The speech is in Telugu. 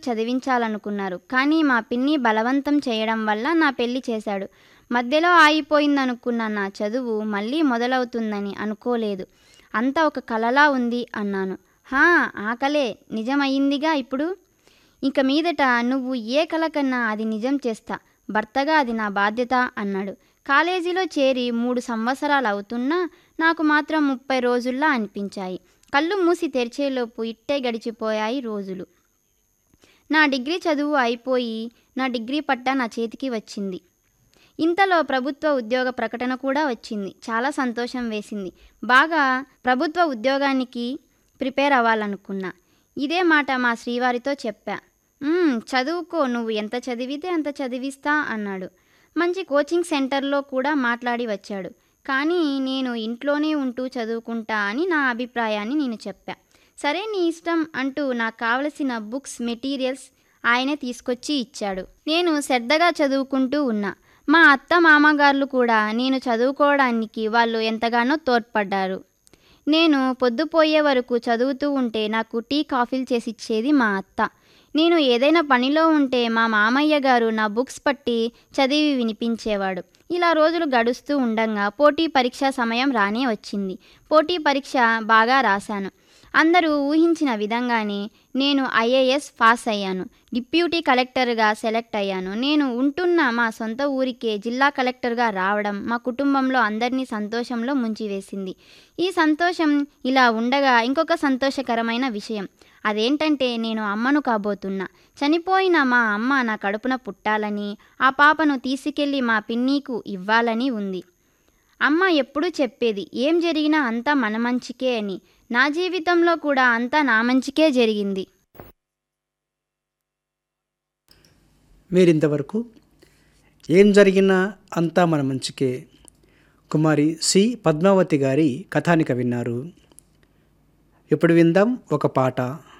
చదివించాలనుకున్నారు కానీ మా పిన్ని బలవంతం చేయడం వల్ల నా పెళ్లి చేశాడు మధ్యలో ఆగిపోయిందనుకున్న నా చదువు మళ్ళీ మొదలవుతుందని అనుకోలేదు అంతా ఒక కలలా ఉంది అన్నాను హా ఆ కలే నిజమయ్యిందిగా ఇప్పుడు ఇక మీదట నువ్వు ఏ కల కన్నా అది నిజం చేస్తా భర్తగా అది నా బాధ్యత అన్నాడు కాలేజీలో చేరి మూడు సంవత్సరాలు అవుతున్నా నాకు మాత్రం ముప్పై రోజుల్లా అనిపించాయి కళ్ళు మూసి తెరిచేలోపు ఇట్టే గడిచిపోయాయి రోజులు నా డిగ్రీ చదువు అయిపోయి నా డిగ్రీ పట్టా నా చేతికి వచ్చింది ఇంతలో ప్రభుత్వ ఉద్యోగ ప్రకటన కూడా వచ్చింది చాలా సంతోషం వేసింది బాగా ప్రభుత్వ ఉద్యోగానికి ప్రిపేర్ అవ్వాలనుకున్నా ఇదే మాట మా శ్రీవారితో చెప్పా "మ్మ్, చదువుకో నువ్వు ఎంత చదివితే అంత చదివిస్తా అన్నాడు మంచి కోచింగ్ సెంటర్లో కూడా మాట్లాడి వచ్చాడు కానీ నేను ఇంట్లోనే ఉంటూ చదువుకుంటా అని నా అభిప్రాయాన్ని నేను చెప్పా సరే నీ ఇష్టం అంటూ నాకు కావలసిన బుక్స్ మెటీరియల్స్ ఆయనే తీసుకొచ్చి ఇచ్చాడు నేను శ్రద్ధగా చదువుకుంటూ ఉన్నా మా అత్త మామగారులు కూడా నేను చదువుకోవడానికి వాళ్ళు ఎంతగానో తోడ్పడ్డారు నేను పొద్దుపోయే వరకు చదువుతూ ఉంటే నాకు టీ కాఫీలు చేసిచ్చేది మా అత్త నేను ఏదైనా పనిలో ఉంటే మా మామయ్య గారు నా బుక్స్ పట్టి చదివి వినిపించేవాడు ఇలా రోజులు గడుస్తూ ఉండంగా పోటీ పరీక్ష సమయం రానే వచ్చింది పోటీ పరీక్ష బాగా రాశాను అందరూ ఊహించిన విధంగానే నేను ఐఏఎస్ పాస్ అయ్యాను డిప్యూటీ కలెక్టర్గా సెలెక్ట్ అయ్యాను నేను ఉంటున్న మా సొంత ఊరికే జిల్లా కలెక్టర్గా రావడం మా కుటుంబంలో అందరినీ సంతోషంలో ముంచివేసింది ఈ సంతోషం ఇలా ఉండగా ఇంకొక సంతోషకరమైన విషయం అదేంటంటే నేను అమ్మను కాబోతున్నా చనిపోయిన మా అమ్మ నా కడుపున పుట్టాలని ఆ పాపను తీసుకెళ్ళి మా పిన్నీకు ఇవ్వాలని ఉంది అమ్మ ఎప్పుడూ చెప్పేది ఏం జరిగినా అంతా మన మంచికే అని నా జీవితంలో కూడా అంతా నా మంచికే జరిగింది మీరింతవరకు ఏం జరిగినా అంతా మన మంచికే కుమారి సి పద్మావతి గారి కథానిక విన్నారు ఇప్పుడు విందాం ఒక పాట